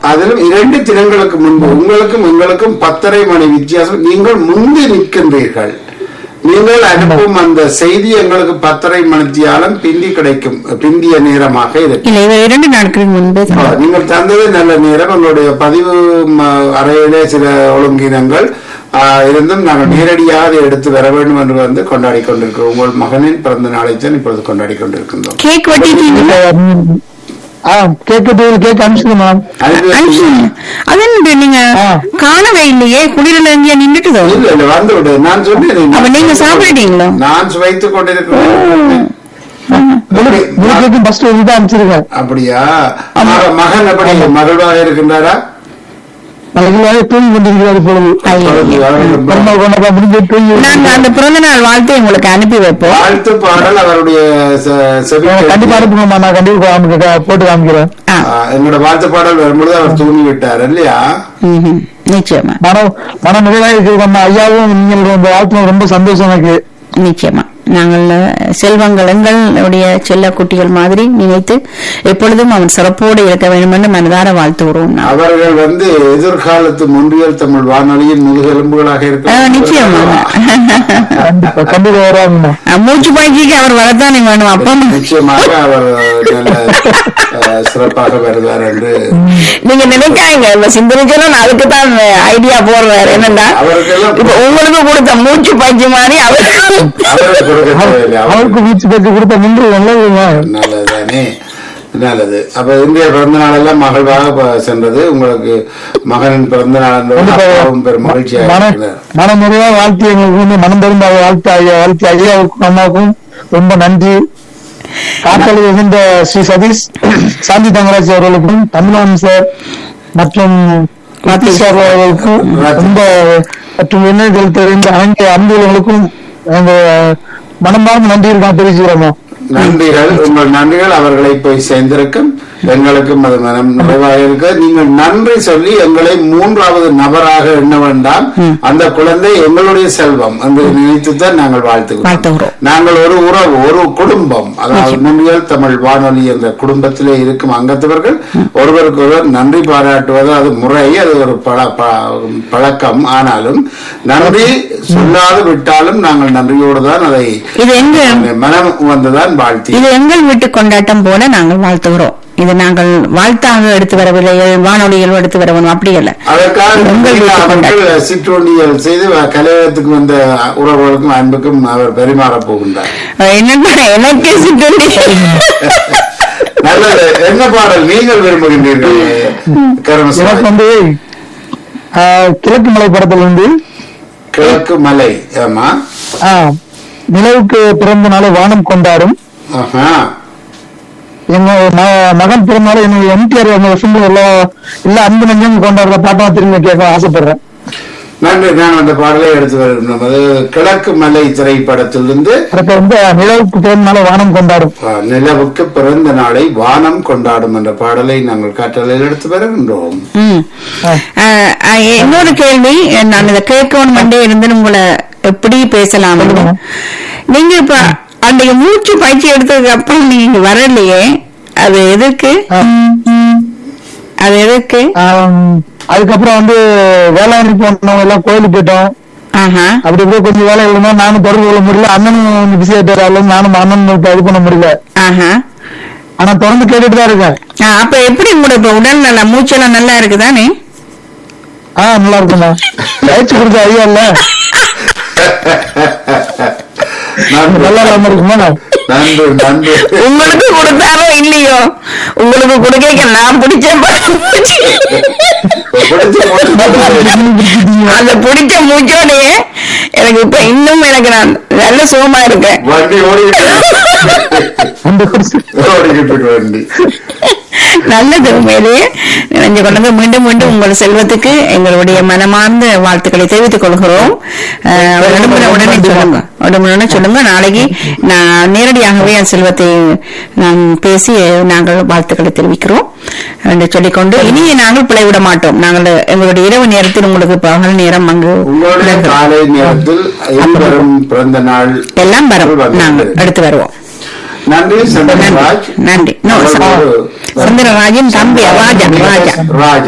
அதிலும் இரண்டு தினங்களுக்கு முன்பு உங்களுக்கும் எங்களுக்கும் பத்தரை மணி வித்தியாசம் நீங்கள் முந்தி நிற்கின்றீர்கள் நீங்கள் அனுப்பும் அந்த செய்தி எங்களுக்கு பத்தரை மணித்தியாலம் பிந்தி கிடைக்கும் பிந்திய நேரமாக இருக்கும் இல்ல இவர் இரண்டு நாட்களுக்கு முன்பே ஆ, நீங்கள் தந்தது நல்ல நேரம் உங்களுடைய பதிவு ம, அறையிலே சில ஒழுங்கினங்கள் ஆ, இருந்தும் நாங்கள் நேரடியாக அதை எடுத்து வர வேண்டும் என்று வந்து கொண்டாடி கொண்டிருக்கிறோம் உங்கள் மகனின் பிறந்த நாளை தான் இப்பொழுது கொண்டாடி கொண்டிருக்கின்றோம் கேக் வெட்டிட்டீங்களா ஆ கேக்கு கேக் அனுப்பிச்சுங்க மேம் அனுப்பி அனுப்பிச்சீங்க. அது என்னது நீங்க ஆ. காணவே இல்லையே குளிரில் இங்கே நின்றுட்டுதோ இல்ல இல்ல வந்து விடு நான் சொன்னேன் அப்ப நீங்க சாப்பிட்டுட்டீங்களா? நான் சுவைத்துக் கொண்டிருக்கிறேன் முழு கேக்கும் ஃபர்ஸ்ட் இதுதான் அனுப்பிச்சிருக்கேன் அப்படியா மக- மகன் எப்படி மகிழ்வாக இருக்கின்றாரா மகிழ்வாக தூங்கி கொண்டிருக்கிறார் இப்பொழுது இப்பொழுது அவர் பிறந்தநாள் கொண்டாட முடிஞ்சு தூங்கி நாங்க அந்த பிறந்த நாள் வாழ்த்தை உங்களுக்கு அனுப்பி வைப்போம் வாழ்த்து பாடல் அவருடைய செ- செவிக்கு கண்டிப்பா அனுப்புங்கம்மா நான் கண்டிப்பா காமிக்க போட்டு காமிக்கிறேன் ஆ. ஆ, எங்களோட வாழ்த்து பாடல் வரும்பொழுது அவர் தூங்கி விட்டார் இல்லையா ம்ஹும். நிச்சயமா மனம் மன நிறைவாக இருக்கிறது ஐயாவும் நீங்கள் இந்த வாழ்த்து ரொம்ப சந்தோஷம் எனக்கு நிச்சயமா நாங்கள் செல்வங்கள் எங்களுடைய செல்ல குட்டிகள் மாதிரி நினைத்து எப்பொழுதும் அவன் சிறப்போடு இருக்க வேண்டும் என்று மனதார வாழ்த்துகிறோம் நான். அவர்கள் வந்து எதிர்காலத்து முன்றியல் தமிழ் வானொலியின் முதுகெலும்புகளாக ஆ, இருக்கிறார் நிச்சயமாக கண்டிப்பா கண்டிப்பா வருவாங்கம்மா அஹ், மூச்சு பயிற்சிக்கு அவர் வரத்தானே வேணும் அப்பா நிச்சயமாக அவர் நல்ல அஹ், சிறப்பாக வருவார் என்று நீங்க நினைக்காங்க இந்த சிந்தனைச்சலும் நான் அதுக்கு தான் ஐடியா போடுறாரு என்னன்னா அவருக்கெல்லாம் இப்ப உங்களுக்கு கொடுத்த மூச்சு பயிற்சி மாதிரி அவர் அவருக்கு கொடுக்க தேவையில்லை. அவர் அவருக்கு வீச்சு பேச்சு கொடுத்த நின்று நல்லதுங்க நல்லதுதானே நல்லது அப்ப இந்திய பிறந்த நாள் எல்லாம் மகிழ்வாக ப- சென்றது உங்களுக்கு மகனின் பிறந்த நாள் என்பது அப்பாவும் பெரும் மகிழ்ச்சியாக மன இருக்கிறார் மன நிறைவா வாழ்த்து எங்களுக்கு வந்து மனம் தெரிந்த வாழ்த்து ஐயா வாழ்த்து ஐயாவுக்கும் அம்மாவுக்கும் ரொம்ப நன்றி காத்தளி இருந்த ஸ்ரீ சதீஷ் சாந்தி தங்கராஜ் அவர்களுக்கும் தமிழ்நாடு சார் மற்றும் மாத்தி சார் அவர்களுக்கும் ரொம்ப மற்றும் எண்ணெய்கள் தெரிந்த அனைத்து அன்புகளுக்கும் எங்க மனமார்ந்த நன்றி இருக்கா தெரிவிச்சுக்கிறோம் நன்றிகள் உங்கள் நன்றிகள் அவர்களை போய் சேர்ந்திருக்கும் எங்களுக்கும் அது மனம் நிறைவாக இருக்க நீங்கள் நன்றி சொல்லி எங்களை மூன்றாவது நபராக எண்ண வேண்டாம் அந்த குழந்தை எங்களுடைய செல்வம் என்று நினைத்துத்தான் நாங்கள் வாழ்த்துக்கிறோம் வாழ்த்துகிறோம். நாங்கள் ஒரு உறவு ஒரு குடும்பம் அதாவது முன்னியல் தமிழ் வானொலி என்ற குடும்பத்திலே இருக்கும் அங்கத்தவர்கள் ஒருவருக்கு ஒருவர் நன்றி பாராட்டுவது அது முறை அது ஒரு பழ ப- பழக்கம் ஆனாலும் நன்றி சொல்லாது விட்டாலும் நாங்கள் நன்றியோடு தான் அதை இது எங்க அந்த மனம் வந்துதான் வாழ்த்தி இது எங்கள் வீட்டு கொண்டாட்டம் போல நாங்கள் வாழ்த்துகிறோம் இது நாங்கள் வாழ்த்தாக எடுத்து வரவில்லை வானொலிகள் எடுத்து வரணும் அப்படி அல்ல அதற்காக உங்கள் வீட்டு அவர்கள் சிற்றுண்டியல் செய்து கலையகத்துக்கு வந்த உறவுகளுக்கும் அன்புக்கும் அவர் பரிமாறப் போகின்றார் என்னன்னா எனக்கு சிற்றுண்டி நல்லது என்ன பாடல் நீங்கள் விரும்புகின்றீர்கள் எனக்கு கருணசாமி வந்து ஆஹ், கிழக்கு மலை படத்துல இருந்து கிழக்கு மலை ஆமா ஆஹ், நிலவுக்கு பிறந்த நாளை வானம் கொண்டாடும் ஆஹா. எங்க ம- மகன் பிறந்தநாளை என்னுடைய எம்டிஆர் அந்த வருஷம் எல்லாம் எல்லா அன்பு நெஞ்சம் கொண்டாடுற பாட்டா திரும்பி கேட்க ஆசைப்படுறேன் நன்றி நான் அந்த பாடலை எடுத்து வருகிறோம் அது கிழக்கு மலை திரைப்படத்திலிருந்து அடுத்த வந்து நிலவுக்கு பிறந்த நாளை வானம் கொண்டாடும் அஹ், நிலவுக்கு பிறந்த நாளை வானம் கொண்டாடும் என்ற பாடலை நாங்கள் காற்றலையில் எடுத்து வருகின்றோம் ம். அஹ், அஹ், இன்னொரு கேள்வி நான் இதை கேட்கணும் மண்டே இருந்து உங்களை எப்படி பேசலாம் நீங்க இப்ப அன்றைய மூச்சு பயிற்சி எடுத்ததுக்கு அப்புறம் நீங்க வரலையே அது எதுக்கு அது எதுக்கு ஆம், அதுக்கப்புறம் வந்து வேளாண்மை போனவங்க எல்லாம் கோயிலுக்கு போயிட்டோம் ஆஹா அப்படி இப்படியே கொஞ்சம் வேலை இருந்தா நானும் தொடர்பு கொள்ள முடியல அண்ணனும் பிஸி ஆயிட்டாரு நானும் அண்ணன் இது பண்ண முடியல ஆஹா ஆனா தொடர்ந்து கேட்டுட்டு தான் இருக்கேன் ஆ, அப்ப எப்படி உங்களோட இப்ப உடல் நல்லா மூச்செல்லாம் நல்லா இருக்குதானே ஆ நல்லா இருக்குண்ணா பயிற்சி கொடுத்த ஐயா இல்ல நன்றி நல்லா இல்லாம இருக்குமா நன்றி நன்றி உங்களுக்கு கொடுத்தாரோ இல்லையோ உங்களுக்கு கொடுக்க நான் பிடிச்சேன் பாரு. பிடிச்ச மூச்சு அந்த பிடிச்ச மூச்சோடயே எனக்கு இப்ப இன்னும் எனக்கு நான் நல்ல சுகமா இருக்கேன் வண்டி ஓடிக்கிட்டு அந்த ஓடிக்கிட்டு இருக்கு வண்டி நல்லது உண்மையிலேயே நினைஞ்சு கொண்டது மீண்டும் மீண்டும் உங்கள் செல்வத்துக்கு எங்களுடைய மனமார்ந்த வாழ்த்துக்களை தெரிவித்துக் கொள்கிறோம் அஹ், உடம்புல உடனே சொல்லுங்க உடம்புல சொல்லுங்க நாளைக்கு நான் நேரடியாகவே என் செல்வத்தை நான் பேசி நாங்கள் வாழ்த்துக்களை தெரிவிக்கிறோம் என்று சொல்லிக்கொண்டு இனி நாங்கள் பிழைவிட மாட்டோம் நாங்கள் எங்களுடைய இரவு நேரத்தில் உங்களுக்கு பகல் நேரம் அங்கு உங்களுடைய காலை நேரத்தில் இருவரும் பிறந்த நாள் எல்லாம் வரும் நாங்கள் எடுத்து வருவோம் நன்றி சந்திரராஜ் நன்றி நோ, அவர்களோடு சந்திரராஜின் தம்பி ராஜா ராஜா ராஜ்